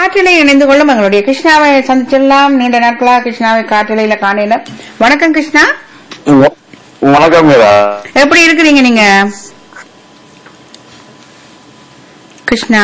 காற்றிலை இணைந்து கொள்ளும் எங்களுடைய கிருஷ்ணாவை சந்திச்சிடலாம் நீண்ட நாட்களா கிருஷ்ணாவை காற்றிலையில காணையில வணக்கம் கிருஷ்ணா வ- வணக்கம் மீரா எப்படி இருக்கிறீங்க நீங்க கிருஷ்ணா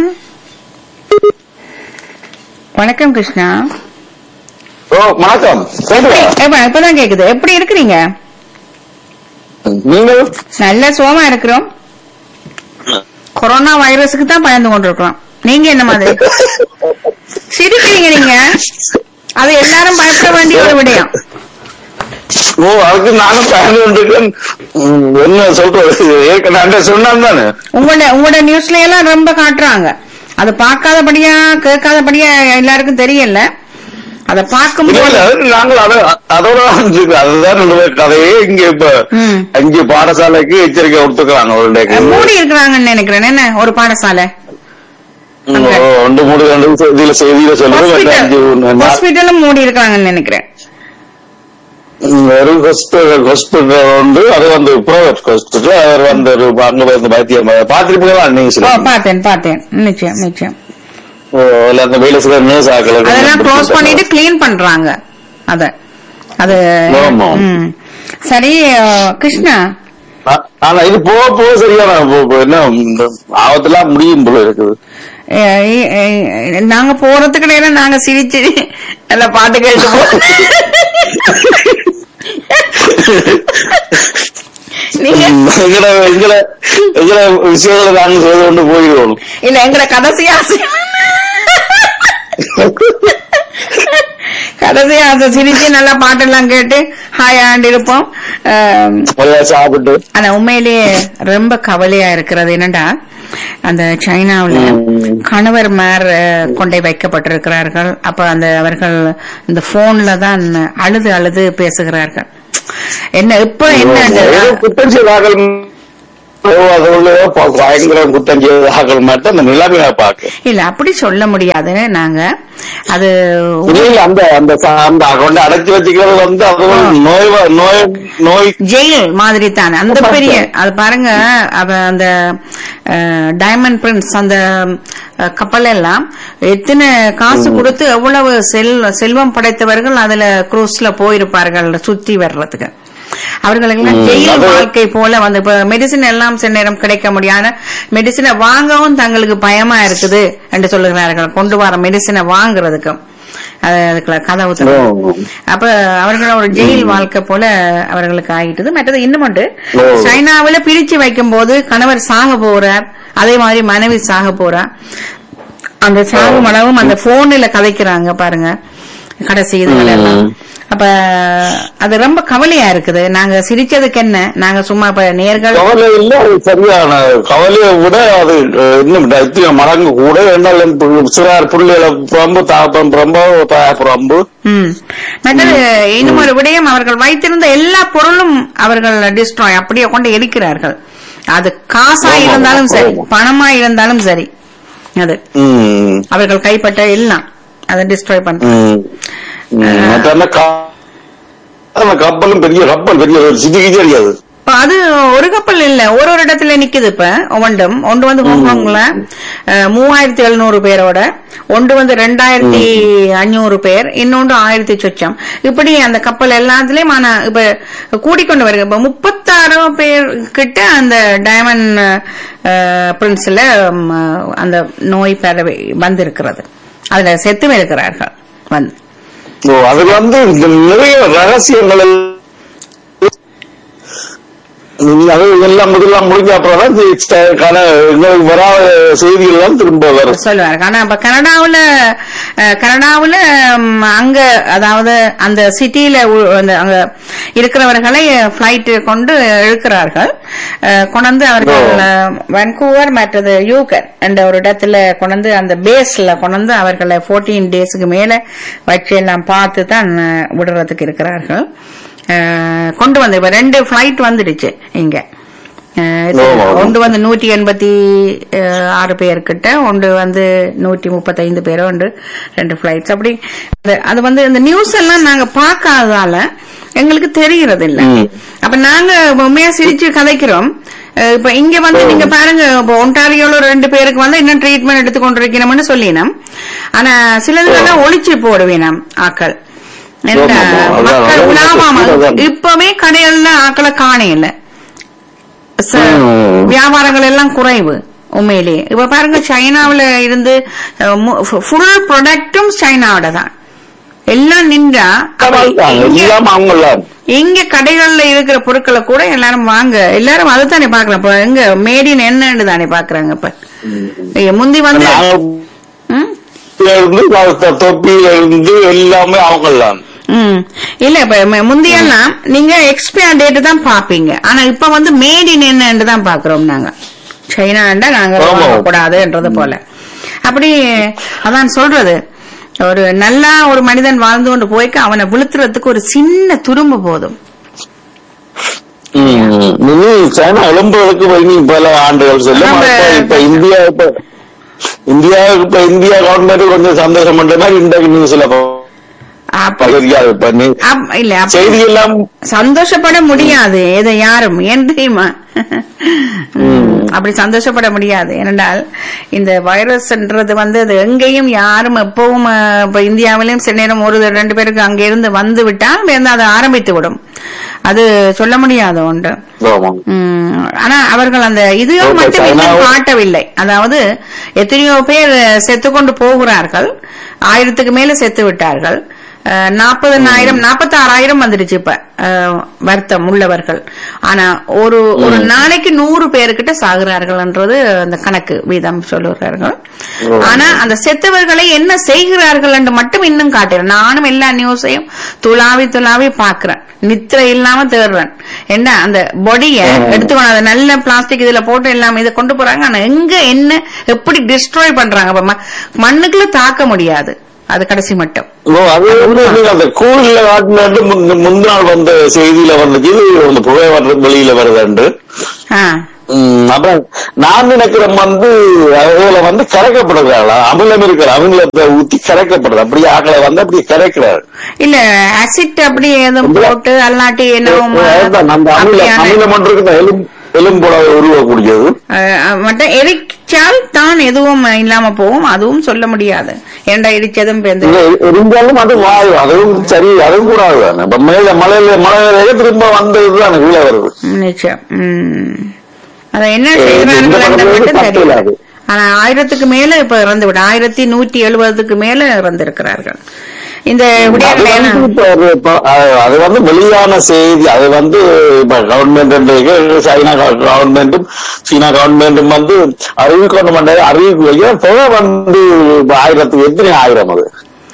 வணக்கம் கிருஷ்ணா ஓ வணக்கம் கேக்குதா எப்ப- இப்பதான் கேக்குது எப்படி இருக்கிறீங்க நீங்கள் நல்ல சுகமா இருக்கிறோம் கொரோனா வைரஸுக்கு தான் பயந்து கொண்டிருக்கிறோம் நீங்க என்ன மாதிரி சிரிக்கிறீங்க நீங்க அது எல்லாரும் பயப்பட வேண்டிய ஒரு விடயம் ஓ அதுக்கு நானும் பயந்து கொண்டிருக்கேன் ம், என்ன சொல்றது ஏற்கனவே சொன்னான் தானே உங்களோட உங்களோட நியூஸ்ல எல்லாம் ரொம்ப காட்டுறாங்க அது பார்க்காதபடியா கேட்காதபடியா எல்லாருக்கும் தெரியல அத இல்ல பார்க்கும்போது இல்ல அது நாங்கள் அதை அதோட ஆரம்பிச்சிருக்கோம். அதுதான் நம்மளுடைய கதையே இங்க இப்ப ம். அஞ்சு பாடசாலைக்கு எச்சரிக்கை கொடுத்துக்கிறாங்க ஒரு டேக்கு மூடி இருக்கிறாங்கன்னு நினைக்கிறேன் என்ன ஒரு பாடசாலை ம், ஓ, ஒன்று மூணு ரெண்டு செய்தியில செய்தியில சொல்றது மற்ற அஞ்சு ஹாஸ்பிட்டல் நா- ஹாஸ்பிட்டலும் மூடி இருக்கிறாங்கன்னு நினைக்கிறேன் ம், ஒரு ஹாஸ்பிட்டல் ஹாஸ்பிட்டல் உண்டு அது வந்து பிரைவேட் ஹாஸ்பிட்டல் அவர் வந்து ஒரு அங்க வந்து வைத்தியம் பாத்திருப்பீங்களா நீங்க ஓ சொல்லுங்க பார்த்தேன் பார்த்தேன் நிச்சயம் நிச்சயம் ஓ, இல்ல அந்த வேலை செய்யற nurse ஆட்களுக்கு அதெல்லாம் க்ளோஸ் பண்ணிட்டு க்ளீன் பண்றாங்க அத அது ஆமா. ம். சரி அஹ், கிருஷ்ணா ஆ- ஆனா இது போக போக சரியான போ- போ- என்ன இந்த ஆபத்தெல்லாம் முடியும் போல இருக்குது அஹ், இ- அஹ், நாங்க போறதுக்கு நேரம் நாங்க சிரிச்சு நல்ல பாட்டு கேட்டு போ நீங்க ம், எங்கட எங்கட எங்கட விஷயங்களை நாங்க செய்து கொண்டு போயிடுவோம் இல்ல எங்கட கடைசி ஆசை கடைசி ஆசை சிரிச்சு நல்லா பாட்டெல்லாம் கேட்டு ஹாயாண்டு இருப்போம் அஹ், நல்லா சாப்பிட்டு ஆனா உண்மையிலேயே ரொம்ப கவலையா இருக்கிறது என்னடா அந்த சைனாவுல ம். கணவர் மேர் கொண்டை வைக்கப்பட்டிருக்கிறார்கள் அப்ப அந்த அவர்கள் இந்த போன்ல தான் அழுது அழுது பேசுகிறார்கள் என்ன இப்ப என்ன ஏதோ குற்றம் செய்தார்கள் அது உள்ள ப- பயங்கர குற்றம் செய்தார்கள் மட்டும் அந்த நிலைமையை பார்க்க இல்ல அப்படி சொல்ல முடியாது நாங்க அது இல்ல அந்த அந்த ச- அந்த கொண்டு அடைச்சி வச்சுக்கிறது வந்து அது ஒரு நோய் வ- நோய் நோய் ஜெயில் மாதிரி தானே அந்த பெரிய அது பாருங்க அவ அந்த டைமண்ட் பிரின்ஸ் அந்த அஹ், கப்பல் எல்லாம் எத்தனை காசு கொடுத்து எவ்வளவு செல் செல்வம் படைத்தவர்கள் அதுல குரூஸ்ல போயிருப்பார்கள் சுத்தி வர்றதுக்கு அவர்களுக்கெல்லாம் ம், ஜெயில் அது- வாழ்க்கை போல வந்து இப்ப மெடிசின் எல்லாம் சில நேரம் கிடைக்க முடியாத மெடிசினை வாங்கவும் தங்களுக்கு பயமா இருக்குது என்று சொல்லுகிறார்கள் கொண்டு வர மெடிசினை வாங்குறதுக்கு அது அதுக்குள்ள கதவு திறந்து. ஓ. அப்ப அவர்கள் ஒரு ஜெயில் வாழ்க்கை போல அவர்களுக்கு ஆயிட்டது மற்றது இன்னும் உண்டு ஓ. சைனாவுல பிரிச்சு வைக்கும் போது கணவர் சாக போறார் அதே மாதிரி மனைவி சாக போறா அந்த சாகும் அளவும் அந்த போன்ல கதைக்கிறாங்க பாருங்க கடைசி இதுகள் எல்லாம் ம். அப்ப அது ரொம்ப கவலையா இருக்குது நாங்க சிரிச்சதுக்கு என்ன நாங்க சும்மா இப்ப நேர்கள் கவலை இல்ல அது சரியான கவலையை விட அது அஹ், இன்னும் எத்தனை மடங்கு கூட என்ன சிறார் புள்ளிகளை புறம்பு தாப்பம் புறம்பு தாய புறம்பு ம். மற்றது இன்னும் ஒரு விடயம் அவர்கள் வைத்திருந்த எல்லா பொருளும் அவர்கள் டிஸ்ட்ராய் அப்படியே கொண்டு எரிக்கிறார்கள் அது காசா ஆமா, இருந்தாலும் சரி ஆமா. பணமா இருந்தாலும் சரி அது ம், அவர்கள் கைப்பற்ற எல்லாம் அதை டிஸ்ட்ராய் பண்ற ம், ம். மற்ற அந்த கா- அந்த கப்பலும் பெரிய கப்பல் பெரிய ஒரு சிட்டிக்கு தெரியாது இப்ப அது ஒரு கப்பல் இல்ல ஒரு ஒரு இடத்துல நிக்குது இப்ப ஒவ்வொன்றும் ஒன்று வந்து ஹாங்காங்ல மூவாயிரத்தி எழுநூறு பேரோட ஒன்று வந்து ரெண்டாயிரத்தி அஞ்சூறு பேர் இன்னொன்று ஆயிரத்தி சொச்சம் இப்படி அந்த கப்பல் எல்லாத்துலயும் ஆனா இப்ப கூடிக்கொண்டு வருது இப்ப முப்பத்தாறு பேர் கிட்ட அந்த டைமண்ட் பிரின்ஸ்ல அந்த நோய் பரவி வந்திருக்கிறது அதுல செத்து இருக்கிறார்கள் வந்து ஓ, அதுக்கு வந்து இந்த நிறைய ரகசியங்கள் எல்லாம் நீங்க அது எல்லாம் முதலாம் முடிஞ்ச அப்புறம் தான் இந்த extra-க்கான எங்களுக்கு வராத செய்திகள் எல்லாம் திரும்ப வரும் சொல்லுவாரு ஆனா அப்ப கனடாவுல அஹ், கனடாவுல ம், அங்க அதாவது அந்த சிட்டியில அந்த அங்க இருக்கிறவர்களை பிளைட் கொண்டு இழுக்கிறார்கள் அஹ், கொண்டு அவர்கள் அஹ், வான்கூவர் மற்றது யூகர் என்ற ஒரு இடத்துல கொண்டு அந்த பேஸ்ல கொண்டு அவர்களை 14 டேஸ்க்கு மேல வச்சு எல்லாம் பார்த்து தான் அஹ், விடுறதுக்கு இருக்கிறார்கள் அஹ், கொண்டு வந்து இப்ப ரெண்டு பிளைட் வந்துடுச்சு இங்க அஹ், எத்தனை? ஆமா, ஆமா. ஒன்று வந்து நூற்றி எண்பத்தி அஹ், ஆறு பேர்கிட்ட ஒன்று வந்து நூற்றி முப்பத்தைந்து பேரோ ஒன்று ரெண்டு ஃபிளைட்ஸ் அப்படி அது- அது வந்து இந்த நியூஸ் எல்லாம் நாங்க பார்க்காததால எங்களுக்கு தெரியறது இல்ல ம். அப்ப நாங்க உண்மையா சிரிச்சு கதைக்கிறோம் அஹ், இப்ப இங்க வந்து நீங்க பாருங்க இப்ப ஒன்டாரியோல ஒரு ரெண்டு பேருக்கு வந்து இன்னும் ட்ரீட்மெண்ட் எடுத்து கொண்டிருக்கணும்னு சொல்லினோம் ஆனா சிலதுலாம் ஒளிச்சு போடுவேனாம் ஆக்கள் என்ன, ஆமா, ஆமா. அதான், மக்கள் அதான் உலாவாம அதான். இப்பவே கடைகள்ல ஆக்களை காணையில ச- ம். வியாபாரங்கள் எல்லாம் குறைவு உண்மையிலேயே இப்ப பாருங்க சைனாவுல இருந்து ஃபுல் ப்ராடக்டும் சைனாவோட தான் எல்லாம் நின்றா அப்ப இங்க- எல்லாம் அவங்களாம் இங்க கடைகள்ல இருக்கிற பொருட்களை கூட எல்லாரும் வாங்க எல்லாரும் அதைத்தானே பாக்கலாம் இப்ப எங்க மேடின் என்னன்னு தானே பாக்குறாங்க இப்ப ஐய, முந்தி வந்து ம்? இருந்து தொப்பியில இருந்து எல்லாமே அவங்களாம் ம். இல்ல இப்ப ம- முந்தியெல்லாம் நீங்க எக்ஸ்பயர் டேட் தான் பாப்பீங்க ஆனா இப்ப வந்து மேட் இன் என்னன்னு தான் பாக்குறோம் நாங்க சைனாண்டா நாங்க ஆமா. கூடாதுன்றது போல அப்படி அதான் சொல்றது ஒரு நல்லா ஒரு மனிதன் வாழ்ந்து கொண்டு போய்க்க அவனை விழுத்துறதுக்கு ஒரு சின்ன துரும்பு போதும் ம். இனி சைனா எழும்புவதற்கு இனி பல ஆண்டுகள் செல்லும் நம்ம- அப்ப இப்ப இந்தியா இப்ப இந்தியா இப்ப இந்தியா கவர்மெண்ட் கொஞ்சம் சந்தோஷம் பண்ற இன்றைக்கு நியூஸ்ல அப்ப பகுதியாக இப்ப நீ அப்- இல்ல அப்ப செய்தி எல்லாம் சந்தோஷப்பட முடியாது இதை யாரும் ஏன் தெரியுமா ம், அப்படி சந்தோஷப்பட முடியாது ஏனென்றால் இந்த வைரஸ்ன்றது வந்து அது எங்கேயும் யாரும் எப்பவும் அஹ், இப்ப இந்தியாவிலும் சில நேரம் ஒரு ரெண்டு பேருக்கு அங்க இருந்து வந்து விட்டால் வந்து அதை ஆரம்பித்து விடும் அது சொல்ல முடியாத ஒன்று ஆமா. உம், ஆனா அவர்கள் அந்த இதையும் இப்ப மட்டும் இன்னும் சைனாவும் காட்டவில்லை அதாவது எத்தனையோ பேர் செத்து கொண்டு போகிறார்கள் ஆயிரத்துக்கு மேல செத்து விட்டார்கள் நாற்பதனாயிரம் நாற்பத்தாறாயிரம் வந்துடுச்சு இப்ப அஹ், வருத்தம் உள்ளவர்கள் ஆனா ஒரு ஒரு நாளைக்கு நூறு பேருக்கிட்ட சாகுறார்கள்ன்றது அந்த கணக்கு வீதம் சொல்லுகிறார்கள் ஓ. ஆனா அந்த செத்தவர்களை என்ன செய்கிறார்கள் என்று மட்டும் இன்னும் காட்டுறேன் நானும் எல்லா நியூஸையும் துளாவி துளாவி பாக்குறேன் நித்திரை இல்லாம தேடுறேன் என்ன அந்த பொடிய எடுத்துக்கணும் அதை நல்ல பிளாஸ்டிக் இதுல போட்டு எல்லாம் இதை கொண்டு போறாங்க ஆனா எங்க என்ன எப்படி டிஸ்ட்ராய் பண்றாங்க அப்ப ம- மண்ணுக்குள்ள தாக்க முடியாது அது கடைசி மட்டும் ஓ, அது வந்து நீங்க அந்த கூலில காட்டினு முன்னாள் வந்த செய்தியில வந்துச்சு இது அந்த புகை வர்ற வெளியில வருதுண்டு ஆ. ம், அப்புறம் நான் நினைக்கிறேன் வந்து அதுல வந்து கரைக்கப்படுறாங்களா அமிலம் இருக்கிற அவங்கள ஊத்தி கரைக்கப்படுது அப்படியே ஆக்களை வந்து அப்படியே கரைக்கிறாரு இல்ல ஆசிட் அப்படி எதுவும் போட்டு அல்லாட்டி என்னவோ அதுதான் அந்த அமிலம் அப்படியான அமிலம் ஒன்று இருக்குது எலும் எலும்போல உருவக்கூடியது அஹ் மட்டும் எரிச்சால் தான் எதுவும் இல்லாம போகும் அதுவும் சொல்ல முடியாது ஏண்டா இடிச்சதும் பேருந்து இல்ல, இருந்தாலும் அது வாயு அதுவும் சரி அதுவும் கூடாது தானே இப்ப மேல மலையில மழை வேக திரும்ப வந்தது தானே கீழே வருது நிச்சயம் உம். அத என்ன இது இந்த செய்கிறார்கள் என்று படத்துல மட்டும் தப்பு தெரியல இல்லாது. ஆனா ஆயிரத்துக்கு மேல இப்ப இறந்து விட ஆயிரத்தி நூற்றி எழுபதுக்கு மேல இறந்திருக்கிறார்கள் இந்த அது விடயங்களை வந்து எல்லாம் இப்ப அது இப்ப- அது- அது வந்து வெளியான செய்தி அது வந்து இப்ப கவர்மெண்ட் சைனா கவர்மெண்ட்டும் சீனா கவர்மெண்ட்டும் வந்து அறிவிக்கணும் பண்ண அறிவிக்க தொகை வந்து இப்ப ஆயிரத்துக்கு எத்தனை ஆயிரம் அது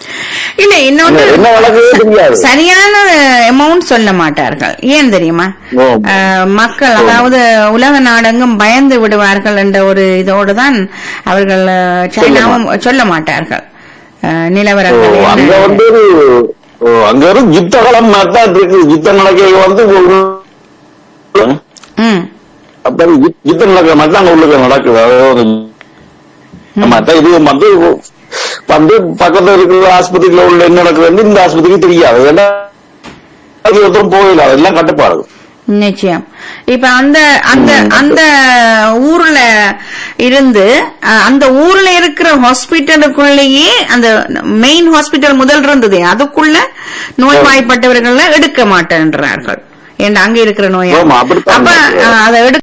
இல்ல இன்னொன்று என்ன வழக்கு தெரியாது சரியான அமௌண்ட் சொல்ல மாட்டார்கள் ஏன் தெரியுமா ஓ. அஹ், மக்கள் அதாவது உலக நாடெங்கும் பயந்து விடுவார்கள் என்ற ஒரு இதோடு தான் அவர்கள் அஹ், சைனாவும் சொல்ல மாட்டார்கள் அஹ், ஓ, நிலவரங்கள் அங்க என்ன- வந்து ஒரு- ஓ, அங்க ஒரு யுத்த களம் மாதிரி தான் இருக்கு யுத்த நடக்க வந்து ஒரு- ம் அப்ப யுத்த- யுத்தம் நடக்கிற மாதிரி தான் அங்க உள்ளுக்கு நடக்குது அதாவது மத்த இது வந்து வந்து பக்கத்துல இருக்கிற ஆஸ்பத்திரியில உள்ள என்ன நடக்குதுன்னு இந்த ஆஸ்பத்திரிக்கு தெரியாது ஏன்னா அது ஒருத்தரும் போகல அதெல்லாம் கட்டுப்பாடு நிச்சயம் இப்ப அந்த அந்த அந்த ஊர்ல இருந்து அஹ், அந்த ஊர்ல இருக்கிற ஹாஸ்பிட்டலுக்குள்ளேயே அந்த மெயின் ஹாஸ்பிட்டல் முதல் இருந்தது அதுக்குள்ள நோய்வாய்ப்பட்டவர்கள் எடுக்க மாட்டேன்றார்கள் ஏன்னா அங்க இருக்கிற நோய் ஆமா, அப்படித்தான் அப்ப இருக்கு. அஹ், அதை எடுக்க